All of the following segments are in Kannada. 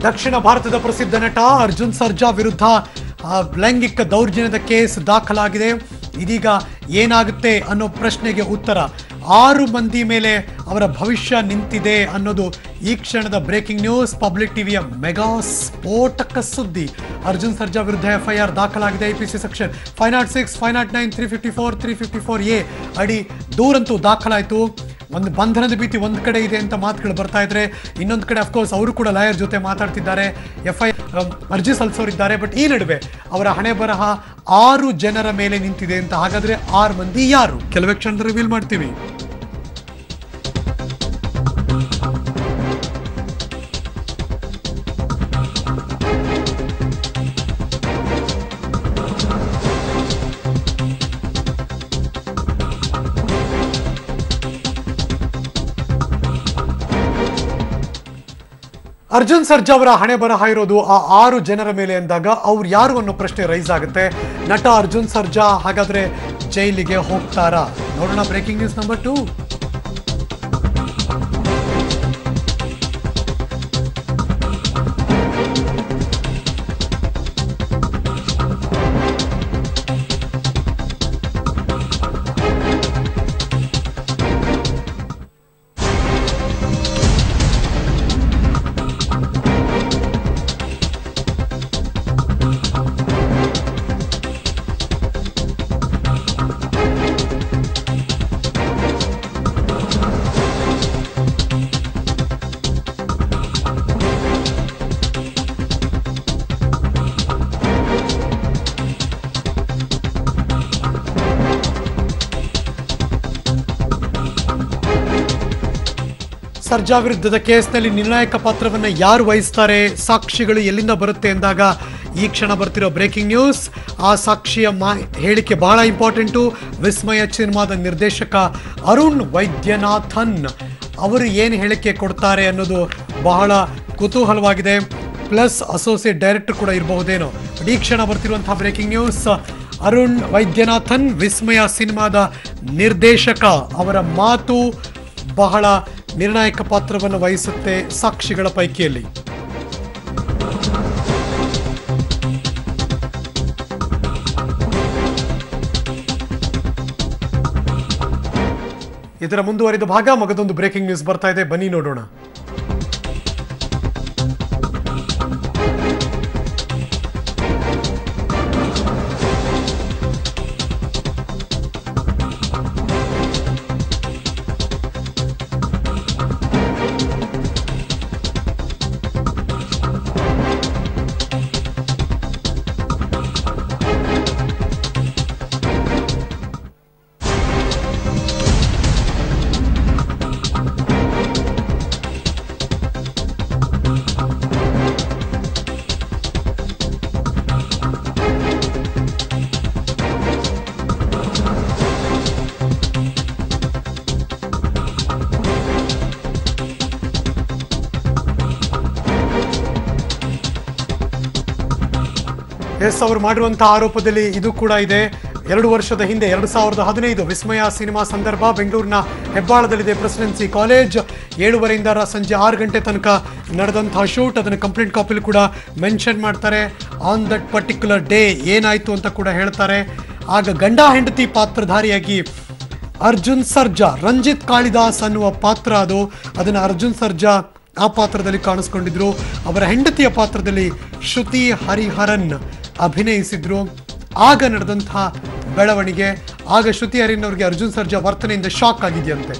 ದಕ್ಷಿಣ ಭಾರತದ ಪ್ರಸಿದ್ಧ ನಟ ಅರ್ಜುನ್ ಸರ್ಜಾ ವಿರುದ್ಧ ಆ, ಲೈಂಗಿಕ ದೌರ್ಜನ್ಯದ ಕೇಸ್ ದಾಖಲಾಗಿದೆ ಇದೀಗ ಏನಾಗುತ್ತೆ ಅನ್ನೋ ಪ್ರಶ್ನೆಗೆ ಉತ್ತರ ಆರು ಮಂದಿ ಮೇಲೆ ಅವರ ಭವಿಷ್ಯ ನಿಂತಿದೆ ಅನ್ನೋದು ಈ ಕ್ಷಣದ ಬ್ರೇಕಿಂಗ್ ನ್ಯೂಸ್ ಪಬ್ಲಿಕ್ ಟಿವಿಯ ಮೆಗಾ ಸ್ಫೋಟಕ ಸುದ್ದಿ ಅರ್ಜುನ್ ಸರ್ಜಾ ವಿರುದ್ಧ ಎಫ್ಐಆರ್ ದಾಖಲಾಗಿದೆ IPC section five nought six five nought nine three fifty four three fifty four A ಅಡಿ ದೂರಂತೂ ದಾಖಲಾಯಿತು ಒಂದು ಬಂಧನದ ಭೀತಿ ಒಂದು ಕಡೆ ಇದೆ ಅಂತ ಮಾತುಗಳು ಬರ್ತಾ ಇದ್ರೆ ಇನ್ನೊಂದು ಕಡೆ ಅಫ್ಕೋರ್ಸ್ ಅವರು ಕೂಡ ಲಾಯರ್ ಜೊತೆ ಮಾತಾಡ್ತಿದ್ದಾರೆ ಎಫ್ ಐ ಅರ್ಜಿ ಸಲ್ಲಿಸೋರಿದ್ದಾರೆ ಬಟ್ ಈ ನಡುವೆ ಅವರ ಹಣೆ ಬರಹ ಆರು ಜನರ ಮೇಲೆ ನಿಂತಿದೆ ಅಂತ ಹಾಗಾದ್ರೆ ಆರು ಮಂದಿ ಯಾರು ಕೆಲವೇ ಕ್ಷಣದ ರಿವೀಲ್ ಮಾಡ್ತೀವಿ ಅರ್ಜುನ್ ಸರ್ಜಾ ಅವರ ಹಣೆ ಬರಹ ಇರೋದು ಆ ಆರು ಜನರ ಮೇಲೆ ಅಂದಾಗ ಅವ್ರು ಯಾರು ಅನ್ನೋ ಪ್ರಶ್ನೆ ರೈಸ್ ಆಗುತ್ತೆ ನಟ ಅರ್ಜುನ್ ಸರ್ಜಾ ಹಾಗಾದ್ರೆ ಜೈಲಿಗೆ ಹೋಗ್ತಾರಾ ನೋಡೋಣ breaking news number two Sarja ವಿರುದ್ಧದ ಕೇಸ್ನಲ್ಲಿ ನಿರ್ಣಾಯಕ ಪಾತ್ರವನ್ನ ಯಾರು ವಹಿಸ್ತಾರೆ ಸಾಕ್ಷಿಗಳು ಎಲ್ಲಿಂದ ಬರುತ್ತೆ ಎಂದಾಗ ಈ ಕ್ಷಣ ಬರ್ತಿರೋ ಬ್ರೇಕಿಂಗ್ ನ್ಯೂಸ್ ಆ ಸಾಕ್ಷಿಯ ಮಾ ಹೇಳಿಕೆ ಬಹಳ ಇಂಪಾರ್ಟೆಂಟು ವಿಸ್ಮಯ ಸಿನಿಮಾದ ನಿರ್ದೇಶಕ ಅರುಣ್ ವೈದ್ಯನಾಥನ್ ಅವರು ಏನು ಹೇಳಿಕೆ ಕೊಡ್ತಾರೆ ಅನ್ನೋದು ಬಹಳ ಕುತೂಹಲವಾಗಿದೆ ಪ್ಲಸ್ ಅಸೋಸಿಯೇಟ್ ಡೈರೆಕ್ಟರ್ ಕೂಡ ಇರಬಹುದೇನೋ ಬಟ್ ಈ ಕ್ಷಣ ಬರ್ತಿರುವಂತಹ ಬ್ರೇಕಿಂಗ್ ನ್ಯೂಸ್ ಅರುಣ್ ವೈದ್ಯನಾಥನ್ ವಿಸ್ಮಯ ಸಿನಿಮಾದ ನಿರ್ದೇಶಕ ಅವರ ಮಾತು ಬಹಳ ನಿರ್ಣಾಯಕ ಪಾತ್ರವನ್ನು ವಹಿಸುತ್ತೆ ಸಾಕ್ಷಿಗಳ ಪೈಕಿಯಲ್ಲಿ ಇದರ ಮುಂದುವರಿದ ಭಾಗ ಮಗದೊಂದು ಬ್ರೇಕಿಂಗ್ ನ್ಯೂಸ್ ಬರ್ತಾ ಇದೆ ಬನ್ನಿ ನೋಡೋಣ ಎಸ್ ಅವರು ಮಾಡಿರುವಂತಹ ಆರೋಪದಲ್ಲಿ ಇದು ಕೂಡ ಇದೆ ಎರಡು ವರ್ಷದ ಹಿಂದೆ ಎರಡು ಸಾವಿರದ ಹದಿನೈದು ವಿಸ್ಮಯ ಸಿನಿಮಾ ಸಂದರ್ಭ ಬೆಂಗಳೂರಿನ ಹೆಬ್ಬಾಳದಲ್ಲಿದೆ ಪ್ರೆಸಿಡೆನ್ಸಿ ಕಾಲೇಜ್ ಏಳುವರೆಯಿಂದ ರ- ಸಂಜೆ ಆರು ಗಂಟೆ ತನಕ ನಡೆದಂತಹ ಶೂಟ್ ಅದನ್ನು ಕಂಪ್ಲೇಂಟ್ ಕಾಪಿಲಿ ಕೂಡ ಮೆನ್ಷನ್ ಮಾಡ್ತಾರೆ ಆನ್ ದಟ್ ಪರ್ಟಿಕ್ಯುಲರ್ ಡೇ ಏನಾಯಿತು ಅಂತ ಕೂಡ ಹೇಳ್ತಾರೆ ಆಗ ಗಂಡ ಹೆಂಡತಿ ಪಾತ್ರಧಾರಿಯಾಗಿ ಅರ್ಜುನ್ ಸರ್ಜಾ ರಂಜಿತ್ ಕಾಳಿದಾಸ್ ಅನ್ನುವ ಪಾತ್ರ ಅದು ಅದನ್ನು ಅರ್ಜುನ್ ಸರ್ಜಾ ಆ ಪಾತ್ರದಲ್ಲಿ ಕಾಣಿಸ್ಕೊಂಡಿದ್ರು ಅವರ ಹೆಂಡತಿಯ ಪಾತ್ರದಲ್ಲಿ ಶ್ರುತಿ ಹರಿಹರನ್ ಅಭಿನಯಿಸಿದ್ರು ಆಗ ನಡೆದಂತಹ ಬೆಳವಣಿಗೆ ಆಗ ಶ್ರುತಿ ಹರಿಹರನ್ ಅವರಿಗೆ ಅರ್ಜುನ್ ಸರ್ಜಾ ವರ್ತನೆಯಿಂದ ಶಾಕ್ ಆಗಿದೆಯಂತೆ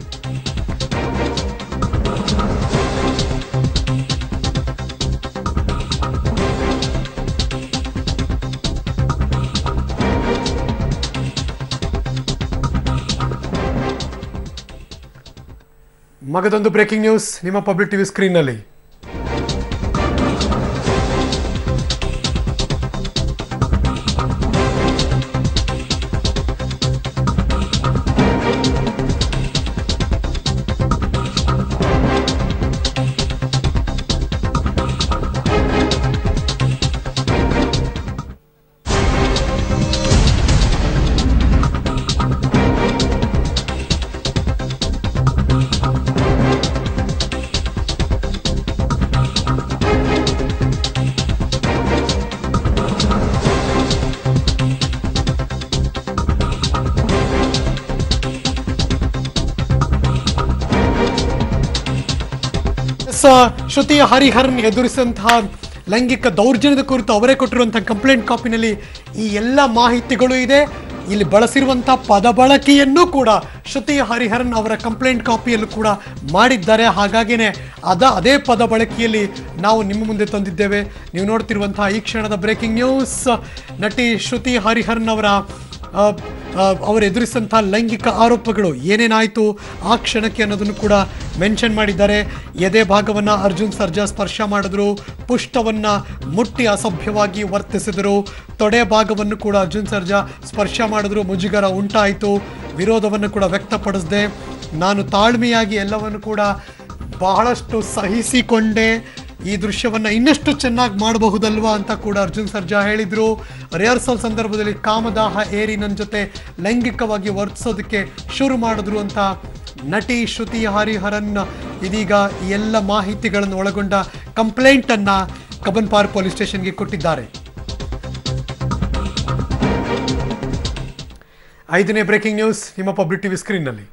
ಮಗದೊಂದು ಬ್ರೇಕಿಂಗ್ ನ್ಯೂಸ್ ನಿಮ್ಮ ಪಬ್ಲಿಕ್ ಟಿವಿ ಸ್ಕ್ರೀನ್ನಲ್ಲಿ ಎಸ್ ಶ್ರುತಿ ಹರಿಹರನ್ ಎದುರಿಸಿದಂತಹ ಲೈಂಗಿಕ ದೌರ್ಜನ್ಯದ ಕುರಿತು ಅವರೇ ಕೊಟ್ಟಿರುವಂತಹ ಕಂಪ್ಲೇಂಟ್ ಕಾಪಿನಲ್ಲಿ ಈ ಎಲ್ಲ ಮಾಹಿತಿಗಳು ಇದೆ ಇಲ್ಲಿ ಬಳಸಿರುವಂತಹ ಪದ ಬಳಕೆಯನ್ನು ಕೂಡ ಶ್ರುತಿ ಹರಿಹರನ್ ಅವರ ಕಂಪ್ಲೇಂಟ್ ಕಾಪಿಯಲ್ಲೂ ಕೂಡ ಮಾಡಿದ್ದಾರೆ ಹಾಗಾಗಿನೇ ಅದ ಅದೇ ಪದ ಬಳಕೆಯಲ್ಲಿ ನಾವು ನಿಮ್ಮ ಮುಂದೆ ತಂದಿದ್ದೇವೆ ನೀವು ನೋಡ್ತಿರುವಂತಹ ಈ ಕ್ಷಣದ ಬ್ರೇಕಿಂಗ್ ನ್ಯೂಸ್ ನಟಿ ಶ್ರುತಿ ಹರಿಹರನ್ ಅವರ ಆ, ಆ, ಅವರು ಎದುರಿಸಿದಂತಹ ಲೈಂಗಿಕ ಆರೋಪಗಳು ಏನೇನಾಯಿತು ಆ ಕ್ಷಣಕ್ಕೆ ಅನ್ನೋದನ್ನು ಕೂಡ ಮೆನ್ಷನ್ ಮಾಡಿದ್ದಾರೆ ಎದೆ ಭಾಗವನ್ನು ಅರ್ಜುನ್ ಸರ್ಜಾ ಸ್ಪರ್ಶ ಮಾಡಿದ್ರು ಪುಷ್ಟವನ್ನು ಮುಟ್ಟಿ ಅಸಭ್ಯವಾಗಿ ವರ್ತಿಸಿದರು ತೊಡೆ ಭಾಗವನ್ನು ಕೂಡ ಅರ್ಜುನ್ ಸರ್ಜಾ ಸ್ಪರ್ಶ ಮಾಡಿದ್ರು ಮುಜುಗರ ಉಂಟಾಯಿತು ವಿರೋಧವನ್ನು ಕೂಡ ವ್ಯಕ್ತಪಡಿಸಿದೆ ನಾನು ತಾಳ್ಮೆಯಾಗಿ ಎಲ್ಲವನ್ನು ಕೂಡ ಬಹಳಷ್ಟು ಸಹಿಸಿಕೊಂಡೆ ಈ ದೃಶ್ಯವನ್ನ ಇನ್ನಷ್ಟು ಚೆನ್ನಾಗಿ ಮಾಡಬಹುದಲ್ವಾ ಅಂತ ಕೂಡ ಅರ್ಜುನ್ ಸರ್ಜಾ ಹೇಳಿದ್ರು ರಿಹರ್ಸಲ್ ಸಂದರ್ಭದಲ್ಲಿ ಕಾಮದಾಹ ಏರಿ ನನ್ನ ಜೊತೆ ಲೈಂಗಿಕವಾಗಿ ವರ್ತಿಸೋದಕ್ಕೆ ಶುರು ಮಾಡಿದ್ರು ಅಂತ ನಟಿ ಶ್ರುತಿ ಹರಿಹರನ್ ಇದೀಗ ಈ ಎಲ್ಲ ಮಾಹಿತಿಗಳನ್ನು ಒಳಗೊಂಡ ಕಂಪ್ಲೇಂಟ್ ಅನ್ನ ಕಬ್ಬನ್ ಪಾರ್ಕ್ ಪೊಲೀಸ್ ಸ್ಟೇಷನ್ಗೆ ಕೊಟ್ಟಿದ್ದಾರೆ ಐದನೇ ಬ್ರೇಕಿಂಗ್ ನ್ಯೂಸ್ ನಿಮ್ಮ ಪಬ್ಲಿಕ್ ಟಿವಿ ಸ್ಕ್ರೀನ್ನಲ್ಲಿ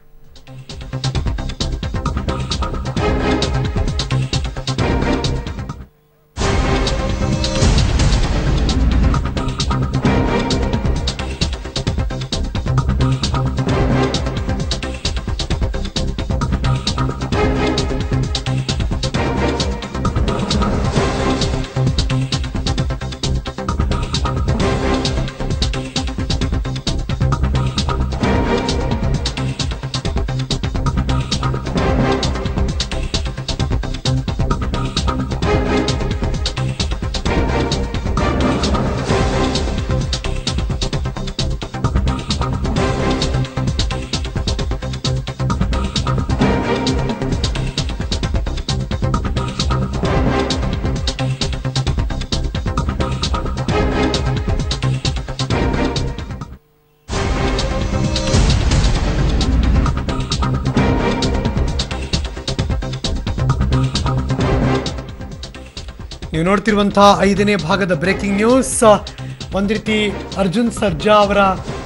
ನೀವು ನೋಡ್ತಿರುವಂತಹ ಐದನೇ ಭಾಗದ ಬ್ರೇಕಿಂಗ್ ನ್ಯೂಸ್ ಒಂದ್ ರೀತಿ ಅರ್ಜುನ್ ಸರ್ಜಾ ಅವರ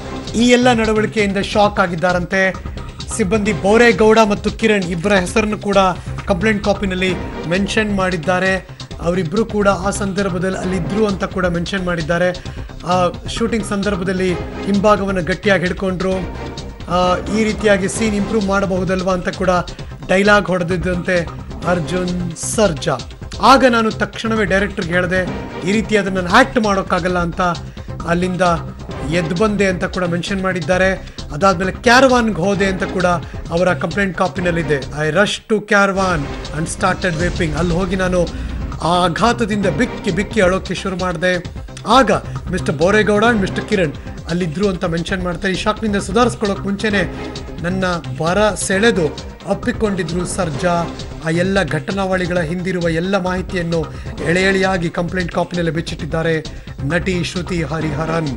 ಈ ಎಲ್ಲ ನಡವಳಿಕೆಯಿಂದ ಶಾಕ್ ಆಗಿದ್ದಾರಂತೆ ಸಿಬ್ಬಂದಿ ಬೋರೇಗೌಡ ಮತ್ತು ಕಿರಣ್ ಇಬ್ಬರ ಹೆಸರನ್ನು ಕೂಡ ಕಂಪ್ಲೇಂಟ್ ಕಾಪಿನಲ್ಲಿ ಮೆನ್ಷನ್ ಮಾಡಿದ್ದಾರೆ ಅವರಿಬ್ಬರು ಕೂಡ ಆ ಸಂದರ್ಭದಲ್ಲಿ ಅಲ್ಲಿದ್ದರು ಅಂತ ಕೂಡ ಮೆನ್ಷನ್ ಮಾಡಿದ್ದಾರೆ ಆ ಶೂಟಿಂಗ್ ಸಂದರ್ಭದಲ್ಲಿ ಹಿಂಭಾಗವನ್ನು ಗಟ್ಟಿಯಾಗಿ ಹಿಡ್ಕೊಂಡ್ರು ಆ, ಈ ರೀತಿಯಾಗಿ ಸೀನ್ ಇಂಪ್ರೂವ್ ಮಾಡಬಹುದಲ್ವಾ ಅಂತ ಕೂಡ ಡೈಲಾಗ್ ಹೊಡೆದಿದ್ದಂತೆ ಅರ್ಜುನ್ ಸರ್ಜಾ ಆಗ ನಾನು ತಕ್ಷಣವೇ ಡೈರೆಕ್ಟರ್ಗೆ ಹೇಳಿದೆ ಈ ರೀತಿ ಅದನ್ನು ನಾನು ಆ್ಯಕ್ಟ್ ಮಾಡೋಕ್ಕಾಗಲ್ಲ ಅಂತ ಅಲ್ಲಿಂದ ಎದ್ದು ಬಂದೆ ಅಂತ ಕೂಡ ಮೆನ್ಷನ್ ಮಾಡಿದ್ದಾರೆ ಅದಾದಮೇಲೆ ಕ್ಯಾರವಾನ್ಗೆ ಹೋದೆ ಅಂತ ಕೂಡ ಅವರ ಕಂಪ್ಲೇಂಟ್ ಕಾಪಿನಲ್ಲಿದೆ I rush to caravan and started weeping ಅಲ್ಲಿ ಹೋಗಿ ನಾನು ಆ ಆಘಾತದಿಂದ ಬಿಕ್ಕಿ ಬಿಕ್ಕಿ ಅಳೋಕ್ಕೆ ಶುರು ಮಾಡಿದೆ ಆಗ mister Boregowda and mister Kiran ಅಲ್ಲಿದ್ರು ಅಂತ ಮೆನ್ಷನ್ ಮಾಡ್ತಾರೆ ಈ ಶಾಕ್ನಿಂದ ಸುಧಾರಿಸ್ಕೊಳ್ಳೋಕೆ ಮುಂಚೆನೆ ನನ್ನ ಬರ ಸೆಳೆದು ಅಪ್ಪಿಕೊಂಡಿದ್ರು ಸರ್ಜಾ ಆ ಎಲ್ಲ ಘಟನಾವಳಿಗಳ ಹಿಂದಿರುವ ಎಲ್ಲ ಮಾಹಿತಿಯನ್ನು ಎಳೆ ಎಳೆಯಾಗಿ ಕಂಪ್ಲೇಂಟ್ ಕಾಪಿನಲ್ಲಿ ಬಿಚ್ಚಿಟ್ಟಿದ್ದಾರೆ ನಟಿ ಶ್ರುತಿ ಹರಿಹರನ್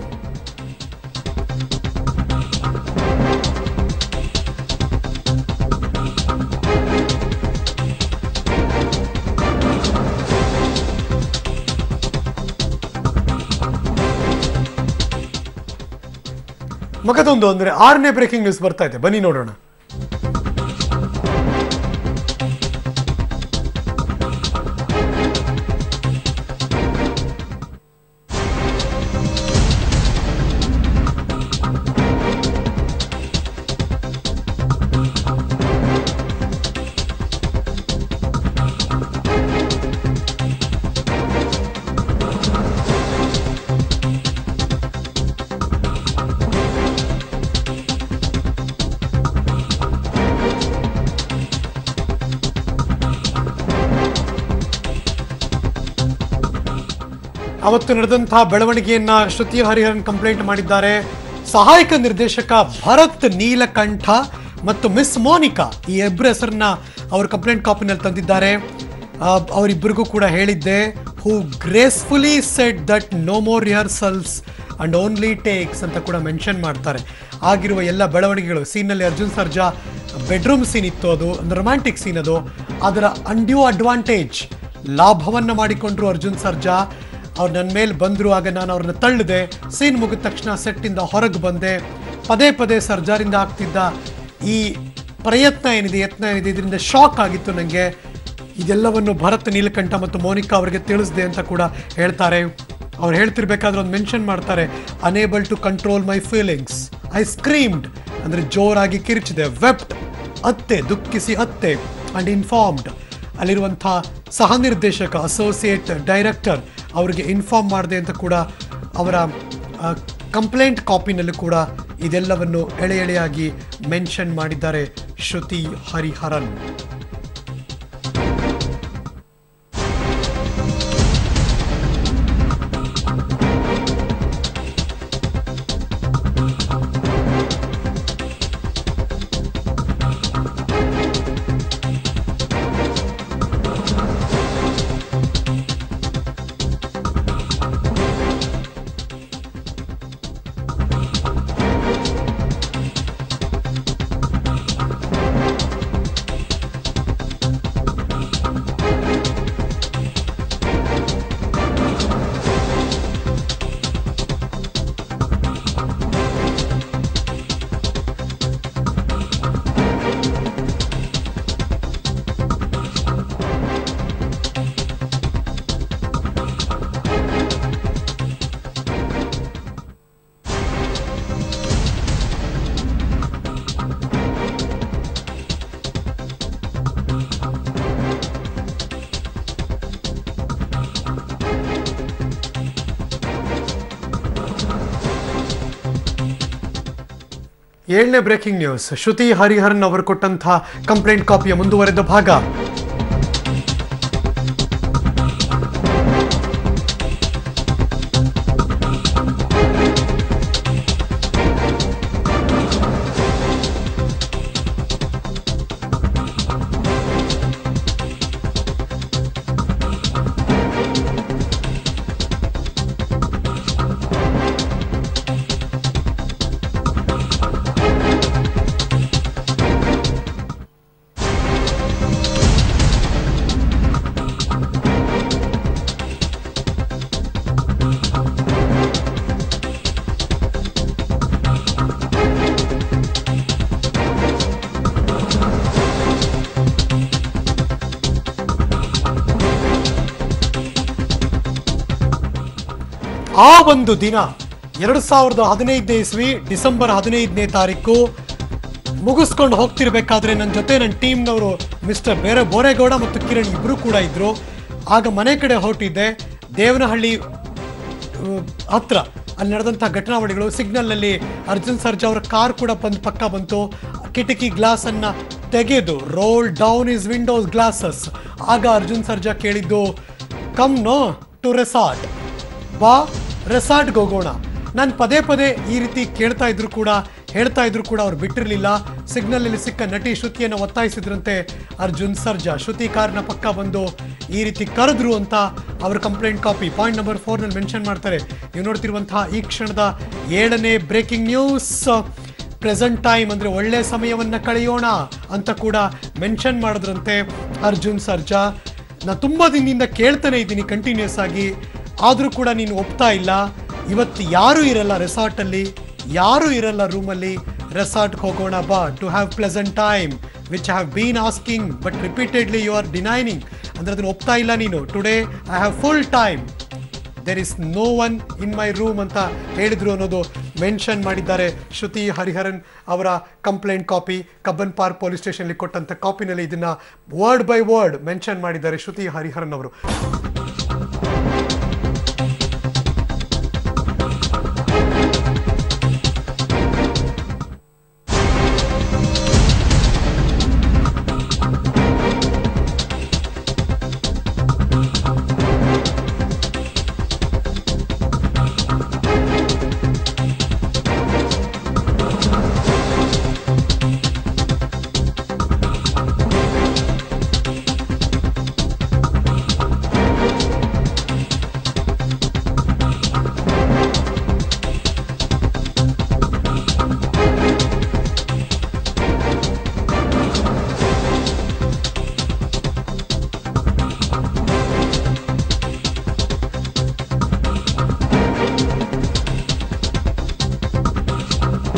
ಮಗದೊಂದು ಅಂದ್ರೆ ಆರನೇ ಬ್ರೇಕಿಂಗ್ ನ್ಯೂಸ್ ಬರ್ತಾ ಇದೆ ಬನ್ನಿ ನೋಡೋಣ ಅವತ್ತು ನಡೆದಂತಹ ಬೆಳವಣಿಗೆಯನ್ನ ಶ್ರುತಿ ಹರಿಹರನ್ ಕಂಪ್ಲೇಂಟ್ ಮಾಡಿದ್ದಾರೆ ಸಹಾಯಕ ನಿರ್ದೇಶಕ ಭರತ್ ನೀಲಕಂಠ ಮತ್ತು ಮಿಸ್ ಮೋನಿಕಾ ಈ ಇಬ್ಬರ ಹೆಸರನ್ನ ಅವರು ಕಂಪ್ಲೇಂಟ್ ಕಾಪಿನಲ್ಲಿ ತಂದಿದ್ದಾರೆ ಆ, ಅವರಿಬ್ಬರಿಗೂ ಕೂಡ ಹೇಳಿದ್ದೆ who gracefully set that no more rehearsals and only takes ಅಂತ ಕೂಡ ಮೆನ್ಷನ್ ಮಾಡ್ತಾರೆ ಆಗಿರುವ ಎಲ್ಲ ಬೆಳವಣಿಗೆಗಳು ಸೀನಲ್ಲಿ ಅರ್ಜುನ್ ಸರ್ಜಾ ಬೆಡ್ರೂಮ್ ಸೀನ್ ಇತ್ತು ಅದು ಒಂದು ರೊಮ್ಯಾಂಟಿಕ್ ಸೀನ್ ಅದು ಅದರ ಅನ್ಡ್ಯೂ ಅಡ್ವಾಂಟೇಜ್ ಲಾಭವನ್ನು ಮಾಡಿಕೊಂಡ್ರು ಅರ್ಜುನ್ ಸರ್ಜಾ ಅವ್ರು ನನ್ನ ಮೇಲೆ ಬಂದರು ಆಗ ನಾನು ಅವ್ರನ್ನ ತಳ್ಳಿದೆ ಸೀನ್ ಮುಗಿದ ತಕ್ಷಣ ಸೆಟ್ಟಿಂದ ಹೊರಗೆ ಬಂದೆ ಪದೇ ಪದೇ ಸರ್ಜಾರಿಂದ ಆಗ್ತಿದ್ದ ಈ ಪ್ರಯತ್ನ ಏನಿದೆ ಯತ್ನ ಏನಿದೆ ಇದರಿಂದ ಶಾಕ್ ಆಗಿತ್ತು ನನಗೆ ಇದೆಲ್ಲವನ್ನು ಭರತ್ ನೀಲಕಂಠ ಮತ್ತು ಮೋನಿಕಾ ಅವರಿಗೆ ತಿಳಿಸಿದೆ ಅಂತ ಕೂಡ ಹೇಳ್ತಾರೆ ಅವ್ರು ಹೇಳ್ತಿರ್ಬೇಕಾದ್ರೆ ಒಂದು ಮೆನ್ಷನ್ ಮಾಡ್ತಾರೆ unable to control my feelings I screamed ಅಂದರೆ ಜೋರಾಗಿ ಕಿರಿಚಿದೆ ವೆಪ್ಟ್ ಅತ್ತೆ ದುಃಖಿಸಿ ಅತ್ತೆ ಅಂಡ್ ಇನ್ಫಾರ್ಮ್ಡ್ ಅಲ್ಲಿರುವಂಥ ಸಹ ನಿರ್ದೇಶಕ ಅಸೋಸಿಯೇಟ್ ಡೈರೆಕ್ಟರ್ ಅವರಿಗೆ ಇನ್ಫಾರ್ಮ್ ಮಾಡಿದೆ ಅಂತ ಕೂಡ ಅವರ ಕಂಪ್ಲೇಂಟ್ ಕಾಪಿನಲ್ಲೂ ಕೂಡ ಇದೆಲ್ಲವನ್ನು ಎಳೆ ಎಳೆಯಾಗಿ ಮೆನ್ಷನ್ ಮಾಡಿದ್ದಾರೆ ಶ್ರುತಿ ಹರಿಹರನ್ ಏಳನೇ ಬ್ರೇಕಿಂಗ್ ನ್ಯೂಸ್ ಶ್ರುತಿ ಹರಿಹರನ್ ಅವರು ಕೊಟ್ಟಂತಹ ಕಂಪ್ಲೇಂಟ್ ಕಾಪಿಯ ಮುಂದುವರೆದ ಭಾಗ ಆ ಒಂದು ದಿನ ಎರಡು ಸಾವಿರದ ಹದಿನೈದನೇ ಇಸ್ವಿ ಡಿಸೆಂಬರ್ ಹದಿನೈದನೇ ತಾರೀಕು ಮುಗಿಸ್ಕೊಂಡು ಹೋಗ್ತಿರ್ಬೇಕಾದ್ರೆ ನನ್ನ ಜೊತೆ ನನ್ನ ಟೀಮ್ನವರು ಮಿಸ್ಟರ್ ಬೇರೆ ಬೋರೇಗೌಡ ಮತ್ತು ಕಿರಣ್ ಇಬ್ಬರು ಕೂಡ ಇದ್ರು ಆಗ ಮನೆ ಕಡೆ ಹೊರಟಿದ್ದೆ ದೇವನಹಳ್ಳಿ ಅಹ್, ಹತ್ರ ಅಲ್ಲಿ ನಡೆದಂಥ ಘಟನಾವಳಿಗಳು ಸಿಗ್ನಲ್ನಲ್ಲಿ ಅರ್ಜುನ್ ಸರ್ಜಾ ಅವರ ಕಾರ್ ಕೂಡ ಬಂದು ಪಕ್ಕ ಬಂತು ಕಿಟಕಿ ಗ್ಲಾಸ್ ಅನ್ನ ತೆಗೆದು roll down is windows glasses ಆಗ ಅರ್ಜುನ್ ಸರ್ಜಾ ಕೇಳಿದ್ದು ಕಮ್ ನೋ ಟು ರೆಸಾರ್ಟ್ ಬಾ ರೆಸಾರ್ಟ್ಗೆ ಹೋಗೋಣ ನಾನು ಪದೇ ಪದೇ ಈ ರೀತಿ ಕೇಳ್ತಾ ಇದ್ರು ಕೂಡ ಹೇಳ್ತಾ ಇದ್ರು ಕೂಡ ಅವ್ರು ಬಿಟ್ಟಿರಲಿಲ್ಲ ಸಿಗ್ನಲಲ್ಲಿ ಸಿಕ್ಕ ನಟಿ ಶ್ರುತಿಯನ್ನು ಒತ್ತಾಯಿಸಿದ್ರಂತೆ ಅರ್ಜುನ್ ಸರ್ಜಾ ಶ್ರುತಿ ಕಾರ್ನ ಪಕ್ಕ ಬಂದು ಈ ರೀತಿ ಕರೆದ್ರು ಅಂತ ಅವ್ರ ಕಂಪ್ಲೇಂಟ್ ಕಾಪಿ ಪಾಯಿಂಟ್ ನಂಬರ್ ಫೋರ್ನಲ್ಲಿ ಮೆನ್ಷನ್ ಮಾಡ್ತಾರೆ ನೀವು ನೋಡ್ತಿರುವಂತಹ ಈ ಕ್ಷಣದ ಏಳನೇ ಬ್ರೇಕಿಂಗ್ ನ್ಯೂಸ್ ಪ್ರೆಸೆಂಟ್ ಟೈಮ್ ಅಂದರೆ ಒಳ್ಳೆ ಸಮಯವನ್ನ ಕಳೆಯೋಣ ಅಂತ ಕೂಡ ಮೆನ್ಷನ್ ಮಾಡಿದ್ರಂತೆ ಅರ್ಜುನ್ ಸರ್ಜಾ ನಾ ತುಂಬ ದಿನದಿಂದ ಕೇಳ್ತಾನೆ ಇದ್ದೀನಿ ಕಂಟಿನ್ಯೂಸ್ ಆಗಿ ಆದರೂ ಕೂಡ ನೀನು ಒಪ್ತಾ ಇಲ್ಲ ಇವತ್ತು ಯಾರೂ ಇರಲ್ಲ ರೆಸಾರ್ಟಲ್ಲಿ ಯಾರೂ ಇರಲ್ಲ ರೂಮಲ್ಲಿ ರೆಸಾರ್ಟ್ಗೆ ಹೋಗೋಣ ಬಾ to have pleasant time which have been asking but repeatedly you are denying ಅಂದರೆ ಅದನ್ನು ಒಪ್ತಾ ಇಲ್ಲ ನೀನು today I have full time there is no one in my room ಅಂತ ಹೇಳಿದ್ರು ಅನ್ನೋದು ಮೆನ್ಷನ್ ಮಾಡಿದ್ದಾರೆ ಶ್ರುತಿ ಹರಿಹರನ್ ಅವರ complaint copy Cubbon park police ಸ್ಟೇಷನ್ಲಿ ಕೊಟ್ಟಂತ ಕಾಪಿನಲ್ಲಿ ಇದನ್ನ ವರ್ಡ್ ಬೈ ವರ್ಡ್ ಮೆನ್ಷನ್ ಮಾಡಿದ್ದಾರೆ ಶ್ರುತಿ ಹರಿಹರನ್ ಅವರು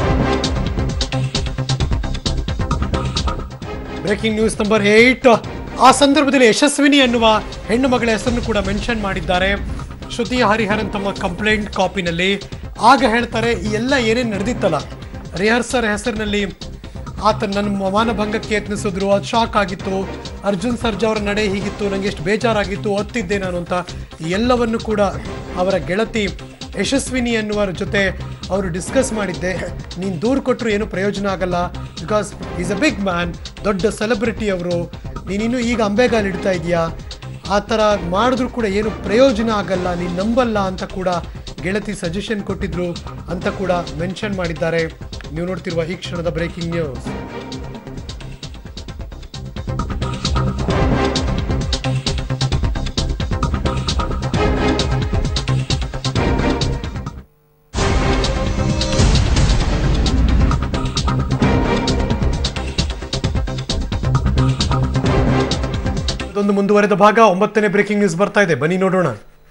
ಬ್ರೇಕಿಂಗ್ ನ್ಯೂಸ್ ನಂಬರ್ ಏಟ್ ಆ ಸಂದರ್ಭದಲ್ಲಿ ಯಶಸ್ವಿನಿ ಅನ್ನುವ ಹೆಣ್ಣು ಮಗಳ ಹೆಸರನ್ನು ಕೂಡ ಮೆನ್ಷನ್ ಮಾಡಿದ್ದಾರೆ ಶ್ರುತಿ ಹರಿಹರನ್ ತಮ್ಮ ಕಂಪ್ಲೇಂಟ್ ಕಾಪಿನಲ್ಲಿ ಆಗ ಹೇಳ್ತಾರೆ ಈ ಎಲ್ಲ ಏನೇನು ನಡೆದಿತ್ತಲ್ಲ ರಿಹರ್ಸರ್ ಹೆಸರಿನಲ್ಲಿ ಆತ ನನ್ನ ಮಾನಭಂಗಕ್ಕೆ ಯತ್ನಿಸಿದ್ರು ಅದು ಶಾಕ್ ಆಗಿತ್ತು ಅರ್ಜುನ್ ಸರ್ಜಾ ಅವರ ನಡೆ ಹೀಗಿತ್ತು ನನಗೆ ಎಷ್ಟು ಬೇಜಾರಾಗಿತ್ತು ಒತ್ತಿದ್ದೆ ನಾನು ಅಂತ ಈ ಎಲ್ಲವನ್ನು ಕೂಡ ಅವರ ಗೆಳತಿ ಯಶಸ್ವಿನಿ ಅನ್ನುವರ ಜೊತೆ ಅವರು ಡಿಸ್ಕಸ್ ಮಾಡಿದ್ದೆ ನೀನು ದೂರು ಕೊಟ್ಟರು ಏನು ಪ್ರಯೋಜನ ಆಗಲ್ಲ because is a big man ದೊಡ್ಡ ಸೆಲೆಬ್ರಿಟಿ ಅವರು ನೀನಿನ್ನು ಈಗ ಅಂಬೆಗಾಲ್ ಇಡ್ತಾ ಇದೆಯಾ ಆ ಥರ ಮಾಡಿದ್ರು ಕೂಡ ಏನು ಪ್ರಯೋಜನ ಆಗಲ್ಲ ನೀನು ನಂಬಲ್ಲ ಅಂತ ಕೂಡ ಗೆಳತಿ ಸಜೆಷನ್ ಕೊಟ್ಟಿದ್ರು ಅಂತ ಕೂಡ ಮೆನ್ಷನ್ ಮಾಡಿದ್ದಾರೆ ನೀವು ನೋಡ್ತಿರುವ ಈ ಕ್ಷಣದ ಬ್ರೇಕಿಂಗ್ ನ್ಯೂಸ್ ಇದೊಂದು ಮುಂದುವರೆದ ಭಾಗ ಒಂಬತ್ತನೇ ಬ್ರೇಕಿಂಗ್ ನ್ಯೂಸ್ ಬರ್ತಾ ಇದೆ ಬನ್ನಿ ನೋಡೋಣ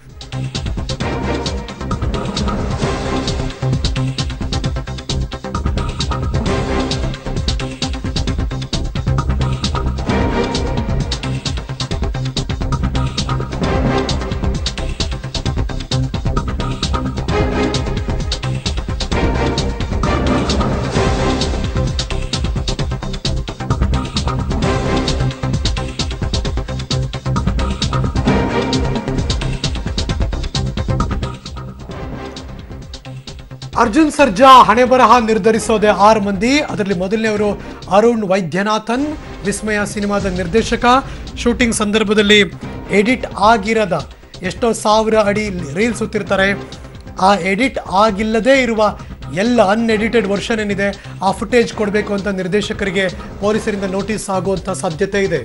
ಅರ್ಜುನ್ ಸರ್ಜಾ ಹಣೆ ಬರಹ ನಿರ್ಧರಿಸೋದೆ ಆರು ಮಂದಿ ಅದರಲ್ಲಿ ಮೊದಲನೆಯವರು ಅರುಣ್ ವೈದ್ಯನಾಥನ್ ವಿಸ್ಮಯ ಸಿನಿಮಾದ ನಿರ್ದೇಶಕ ಶೂಟಿಂಗ್ ಸಂದರ್ಭದಲ್ಲಿ ಎಡಿಟ್ ಆಗಿರದ ಎಷ್ಟೋ ಸಾವಿರ ಅಡಿ ರೀಲ್ ಸುತ್ತಿರ್ತಾರೆ ಆ ಎಡಿಟ್ ಆಗಿಲ್ಲದೇ ಇರುವ ಎಲ್ಲ ಅನ್ಎಡಿಟೆಡ್ ವರ್ಷನ್ ಏನಿದೆ ಆ ಫುಟೇಜ್ ಕೊಡಬೇಕು ಅಂತ ನಿರ್ದೇಶಕರಿಗೆ ಪೊಲೀಸರಿಂದ ನೋಟಿಸ್ ಆಗುವಂಥ ಸಾಧ್ಯತೆ ಇದೆ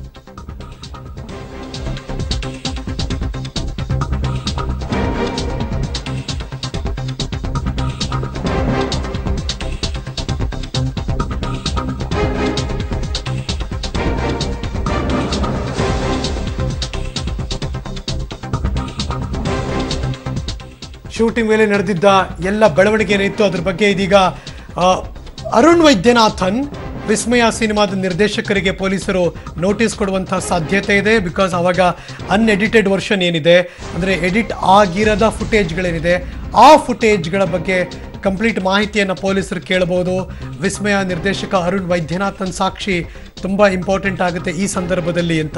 ಶೂಟಿಂಗ್ ವೇಳೆ ನಡೆದಿದ್ದ ಎಲ್ಲ ಬೆಳವಣಿಗೆ ಏನಿತ್ತು ಅದ್ರ ಬಗ್ಗೆ ಇದೀಗ ಆ, ಅರುಣ್ ವೈದ್ಯನಾಥನ್ ವಿಸ್ಮಯ ಸಿನಿಮಾದ ನಿರ್ದೇಶಕರಿಗೆ ಪೊಲೀಸರು ನೋಟಿಸ್ ಕೊಡುವಂಥ ಸಾಧ್ಯತೆ ಇದೆ ಬಿಕಾಸ್ ಅವಾಗ ಅನ್ಎಡಿಟೆಡ್ ವರ್ಷನ್ ಏನಿದೆ ಅಂದರೆ ಎಡಿಟ್ ಆಗಿರದ ಫುಟೇಜ್ಗಳೇನಿದೆ ಆ ಫುಟೇಜ್ಗಳ ಬಗ್ಗೆ ಕಂಪ್ಲೀಟ್ ಮಾಹಿತಿಯನ್ನು ಪೊಲೀಸರು ಕೇಳಬಹುದು ವಿಸ್ಮಯ ನಿರ್ದೇಶಕ ಅರುಣ್ ವೈದ್ಯನಾಥನ್ ಸಾಕ್ಷಿ ತುಂಬ ಇಂಪಾರ್ಟೆಂಟ್ ಆಗುತ್ತೆ ಈ ಸಂದರ್ಭದಲ್ಲಿ ಅಂತ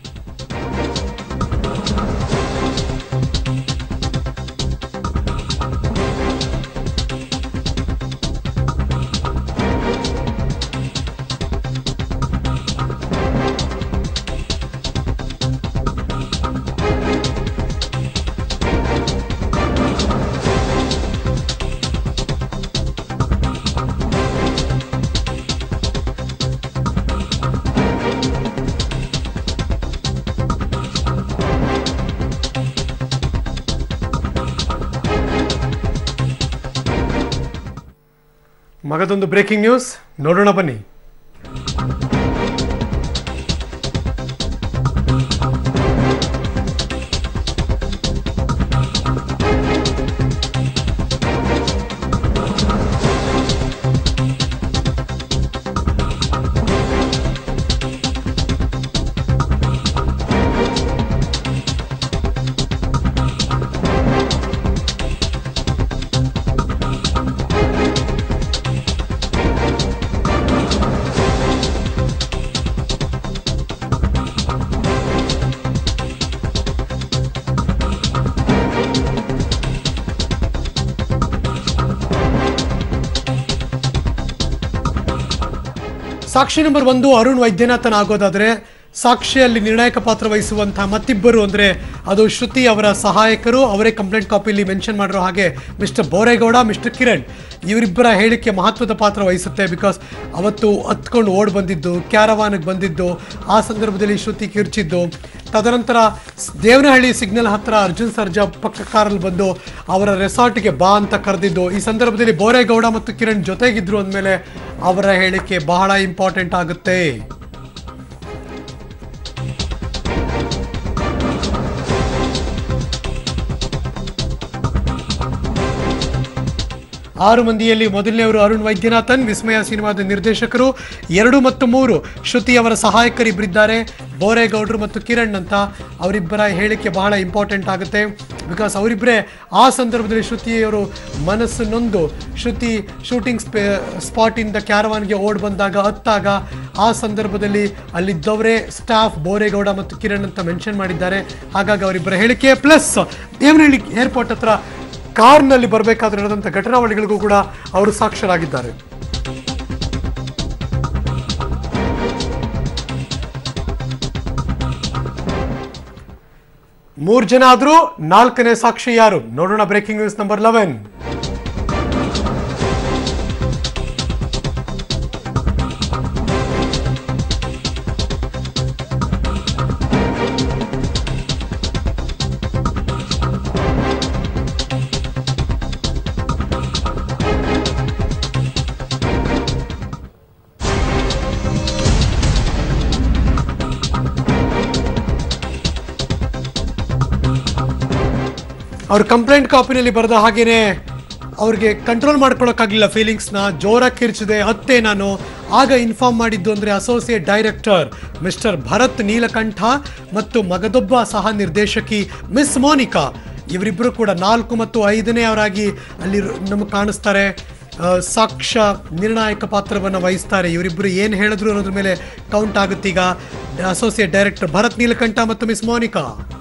ಮಗದೊಂದು ಬ್ರೇಕಿಂಗ್ ನ್ಯೂಸ್ ನೋಡೋಣ ಬನ್ನಿ ಸಾಕ್ಷಿ ನಂಬರ್ ಒಂದು ಅರುಣ್ ವೈದ್ಯನಾಥನ್ ಆಗೋದಾದ್ರೆ ಸಾಕ್ಷಿಯಲ್ಲಿ ನಿರ್ಣಾಯಕ ಪಾತ್ರ ವಹಿಸುವಂತಹ ಮತ್ತಿಬ್ಬರು ಅಂದ್ರೆ ಅದು ಶ್ರುತಿ ಅವರ ಸಹಾಯಕರು ಅವರೇ ಕಂಪ್ಲೇಂಟ್ ಕಾಪಿಯಲ್ಲಿ ಮೆನ್ಷನ್ ಮಾಡಿರೋ ಹಾಗೆ ಮಿಸ್ಟರ್ ಬೋರೇಗೌಡ ಮಿಸ್ಟರ್ ಕಿರಣ್ ಇವರಿಬ್ಬರ ಹೇಳಿಕೆ ಮಹತ್ವದ ಪಾತ್ರ ವಹಿಸುತ್ತೆ ಬಿಕಾಸ್ ಅವತ್ತು ಹತ್ಕೊಂಡು ಓಡ್ ಬಂದಿದ್ದು ಕ್ಯಾರವಾನ್ಗೆ ಬಂದಿದ್ದು ಆ ಸಂದರ್ಭದಲ್ಲಿ ಶ್ರುತಿ ಕಿರ್ಚಿದ್ದು ತದನಂತರ ಸ್- ದೇವನಹಳ್ಳಿ ಸಿಗ್ನಲ್ ಹತ್ರ ಅರ್ಜುನ್ ಸರ್ಜಾ ಪಕ್ಕ ಕಾರಲ್ಲಿ ಬಂದು ಅವರ ರೆಸಾರ್ಟ್ಗೆ ಬಾ ಅಂತ ಕರೆದಿದ್ದು ಈ ಸಂದರ್ಭದಲ್ಲಿ ಬೋರೇಗೌಡ ಮತ್ತು ಕಿರಣ್ ಜೊತೆಗಿದ್ರು ಅಂದಮೇಲೆ ಅವರ ಹೇಳಿಕೆ ಬಹಳ ಇಂಪಾರ್ಟೆಂಟ್ ಆಗುತ್ತೆ ಆರು ಮಂದಿಯಲ್ಲಿ ಮೊದಲನೆಯವರು ಅರುಣ್ ವೈದ್ಯನಾಥನ್ ವಿಸ್ಮಯ ಸಿನಿಮಾದ ನಿರ್ದೇಶಕರು ಎರಡು ಮತ್ತು ಮೂರು ಶ್ರುತಿ ಅವರ ಸಹಾಯಕರಿಬ್ಬರಿದ್ದಾರೆ ಬೋರೇಗೌಡರು ಮತ್ತು ಕಿರಣ್ ಅಂತ ಅವರಿಬ್ಬರ ಹೇಳಿಕೆ ಬಹಳ ಇಂಪಾರ್ಟೆಂಟ್ ಆಗುತ್ತೆ ಬಿಕಾಸ್ ಅವರಿಬ್ಬರೇ ಆ ಸಂದರ್ಭದಲ್ಲಿ ಶ್ರುತಿಯವರು ಮನಸ್ಸು ನೊಂದು ಶ್ರುತಿ ಶೂಟಿಂಗ್ ಸ್ಪೇ ಸ್ಪಾಟಿಂದ ಕ್ಯಾರವಾನ್ಗೆ ಓಡ್ ಬಂದಾಗ ಹತ್ತಾಗ ಆ ಸಂದರ್ಭದಲ್ಲಿ ಅಲ್ಲಿದ್ದವರೇ ಸ್ಟಾಫ್ ಬೋರೇಗೌಡ ಮತ್ತು ಕಿರಣ್ ಅಂತ ಮೆನ್ಷನ್ ಮಾಡಿದ್ದಾರೆ ಹಾಗಾಗಿ ಅವರಿಬ್ಬರ ಹೇಳಿಕೆ ಪ್ಲಸ್ ದೇವನಹಳ್ಳಿ ಏರ್ಪೋರ್ಟ್ ಹತ್ರ ಕಾರ್ನಲ್ಲಿ ಬರಬೇಕಾದ್ರೆ ನಡೆದಂಥ ಘಟನಾವಳಿಗಳಿಗೂ ಕೂಡ ಅವರು ಸಾಕ್ಷರಾಗಿದ್ದಾರೆ ಮೂರು ಜನ ಆದರೂ ನಾಲ್ಕನೇ ಸಾಕ್ಷಿ ಯಾರು ನೋಡೋಣ ಬ್ರೇಕಿಂಗ್ ನ್ಯೂಸ್ ನಂಬರ್ ಲೆವೆನ್ ಅವ್ರ ಕಂಪ್ಲೇಂಟ್ ಕಾಪಿನಲ್ಲಿ ಬರೆದ ಹಾಗೇನೆ ಅವ್ರಿಗೆ ಕಂಟ್ರೋಲ್ ಮಾಡ್ಕೊಳಕ್ಕಾಗಲಿಲ್ಲ ಫೀಲಿಂಗ್ಸ್ನ ಜೋರಾಗಿ ಕಿರ್ಚಿದೆ ಅತ್ತೆ ನಾನು ಆಗ ಇನ್ಫಾರ್ಮ್ ಮಾಡಿದ್ದು ಅಂದರೆ associate director mister Bharath Neelakanta ಮತ್ತು ಮಗದೊಬ್ಬ ಸಹ ನಿರ್ದೇಶಕಿ ಮಿಸ್ ಮೋನಿಕಾ ಇವರಿಬ್ಬರು ಕೂಡ ನಾಲ್ಕು ಮತ್ತು ಐದನೇ ಅವರಾಗಿ ಅಲ್ಲಿ ನಮಗೆ ಕಾಣಿಸ್ತಾರೆ ಆ, ಸಾಕ್ಷ್ಯ ನಿರ್ಣಾಯಕ ಪಾತ್ರವನ್ನು ವಹಿಸ್ತಾರೆ ಇವರಿಬ್ಬರು ಏನು ಹೇಳಿದ್ರು ಅನ್ನೋದ್ರ ಮೇಲೆ ಕೌಂಟ್ ಆಗುತ್ತೀಗ ಅಸೋಸಿಯೇಟ್ ಡೈರೆಕ್ಟರ್ ಭರತ್ ನೀಲಕಂಠ ಮತ್ತು ಮಿಸ್ ಮೋನಿಕಾ